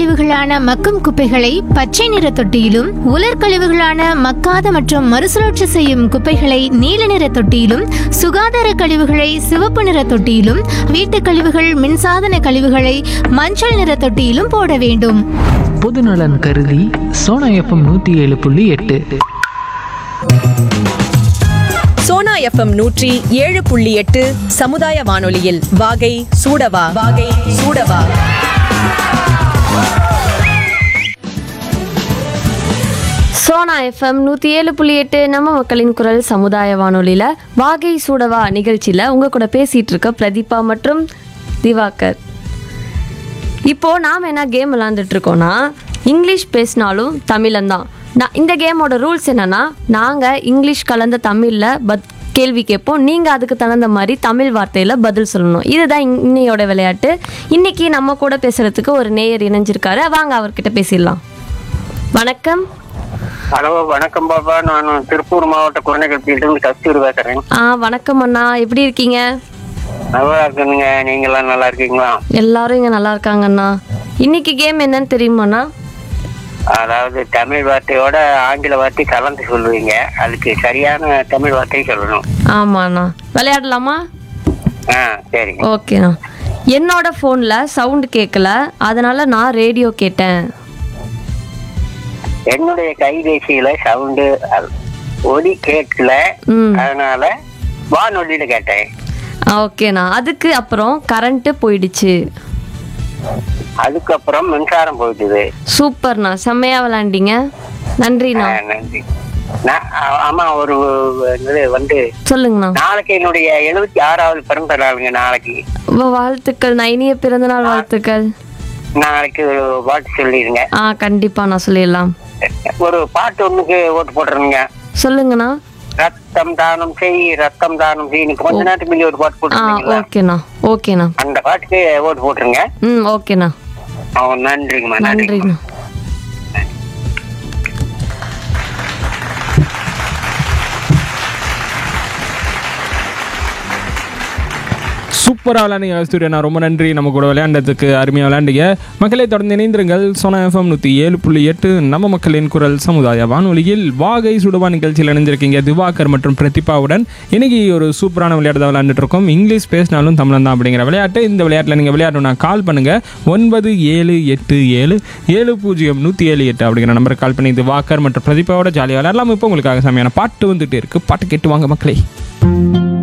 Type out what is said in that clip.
கழிவுகளான மக்கும் குப்பைகளை பச்சை நிற தொட்டியிலும் உலர் கழிவுகளான மக்காத மற்றும் மறுசுழற்சி செய்யும் குப்பைகளை நீல நிற தொட்டியிலும் சுகாதார கழிவுகளை சிவப்பு நிற தொட்டியிலும் வீட்டுக் கழிவுகள் மின்சாதன கழிவுகளை மஞ்சள் நிற தொட்டியிலும் போட வேண்டும் பொதுநலன் கருதி சோனா எஃப்எம் நூற்றி ஏழு புள்ளி எட்டு சோனா எஃப்எம் நூற்றி ஏழு புள்ளி எட்டு சமுதாய வானொலியில் வாகை சூடவா வாகை சூடவா சோனா எஃப்எம் நூற்றி ஏழு புள்ளி எட்டு நம்ம மக்களின் குரல் சமுதாய வானொலியில் வாகை சூடவா நிகழ்ச்சியில் உங்கள் கூட பேசிகிட்டு இருக்க பிரதீபா மற்றும் திவாகர் இப்போது நாம் என்ன கேம் விளாண்டுட்டு இருக்கோம்னா இங்கிலீஷ் பேசினாலும் தமிழன்தான் நான் இந்த கேமோட ரூல்ஸ் என்னன்னா நாங்கள் இங்கிலீஷ் கலந்த தமிழில் பத் கேள்வி கேட்போம் நீங்கள் அதுக்கு தகுந்த மாதிரி தமிழ் வார்த்தையில் பதில் சொல்லணும் இதுதான் இன்- இன்னையோட விளையாட்டு இன்னைக்கு நம்ம கூட பேசுகிறதுக்கு ஒரு நேயர் இணைஞ்சிருக்காரு வாங்க அவர்கிட்ட பேசிடலாம் வணக்கம் ஹலோ வணக்கம் பாபா நான் திருப்பூர் மாவட்ட குழந்தைகள் கஸ்தூரி பேசுறேன் ஆ வணக்கம் அண்ணா எப்படி இருக்கீங்க நல்லா இருக்குங்க நீங்க எல்லாம் நல்லா இருக்கீங்களா எல்லாரும் இங்கே நல்லா இருக்காங்க அண்ணா இன்னைக்கு கேம் என்னன்னு தெரியுமாண்ணா அதாவது தமிழ் வார்த்தையோட ஆங்கில வார்த்தை கலந்து சொல்லுவீங்க அதுக்கு சரியான தமிழ் வார்த்தை சொல்லணும் ஆமாண்ணா விளையாடலாமா ஆ சரி ஓகேண்ணா என்னோட ஃபோனில் சவுண்டு கேட்கல அதனால நான் ரேடியோ கேட்டேன் என்னுடைய கைபேசியில சவுண்டு ஒலி கேட்கல ம் அதனால வானொலியில கேட்டேன் ஆ, ஓகேண்ணா அதுக்கு அப்புறம் கரண்ட்டு போயிடுச்சு அதுக்கப்புறம் மின்சாரம் போயிட்டுது சூப்பர்ண்ணா செம்மையாக விளாண்டிங்க நன்றிண்ணா ஆ, நன்றி நான் ஆ- ஆமா ஒரு இது வந்து சொல்லுங்கண்ணா நாளைக்கு என்னுடைய எழுபத்தி ஆறாவது பிறந்த நாளுங்க நாளைக்கு வா- வாழ்த்துக்கள் நான் இனிய பிறந்தநாள் வாழ்த்துக்கள் நாளைக்கு ஒரு பாட்டு சொல்லிடுங்க ஆ கண்டிப்பாக நான் சொல்லிடலாம் ஒரு பாட்டு ஒண்ணுக்கு ஓட்டு போட்டுருங்க சொல்லுங்கண்ணா ரத்தம் தானம் செய் ரத்தம் தானம் செய் இன்னைக்கு கொஞ்ச நேரத்துக்கு முன்னாடி ஒரு பாட்டு ஆ போட்டுருந்தீங்களா ஓகேண்ணா ஓகேண்ணா அந்த பாட்டுக்கு ஓட்டு போட்டுருங்க ம் ஓகேண்ணா அவன் நன்றிங்கம்மா நன்றிங்கம்மா நன்றிண்ணா சூப்பராக விளையாடுங்க கஸ்தூரியண்ணா ரொம்ப நன்றி நம்ம கூட விளையாண்டதுக்கு அருமையாக விளையாண்டுங்க மக்களை தொடர்ந்து இணைந்திருங்கள் சோனா எஃப்எம் நூற்றி ஏழு புள்ளி எட்டு நம்ம மக்களின் குரல் சமுதாய வானொலியில் வாகை சுடுவா நிகழ்ச்சியில் இணைஞ்சிருக்கீங்க திவாகர் மற்றும் பிரதிபாவுடன் இன்னைக்கு ஒரு சூப்பரான விளையாட்டு தான் விளையாண்டுட்டு இருக்கோம் இங்கிலீஷ் பேசினாலும் தமிழன் தான் அப்படிங்கிற விளையாட்டு இந்த விளையாட்டில் நீங்கள் விளையாடணும்னா கால் பண்ணுங்கள் ஒன்பது ஏழு எட்டு ஏழு ஏழு பூஜ்ஜியம் நூற்றி ஏழு எட்டு அப்படிங்கிற நம்பருக்கு கால் பண்ணி திவாகர் மற்றும் பிரதிபாவோட ஜாலியாக விளையாடலாம் இப்போ உங்களுக்காக செமையான பாட்டு வந்துட்டு இருக்கு பாட்டு கேட்டு வாங்க மக்களே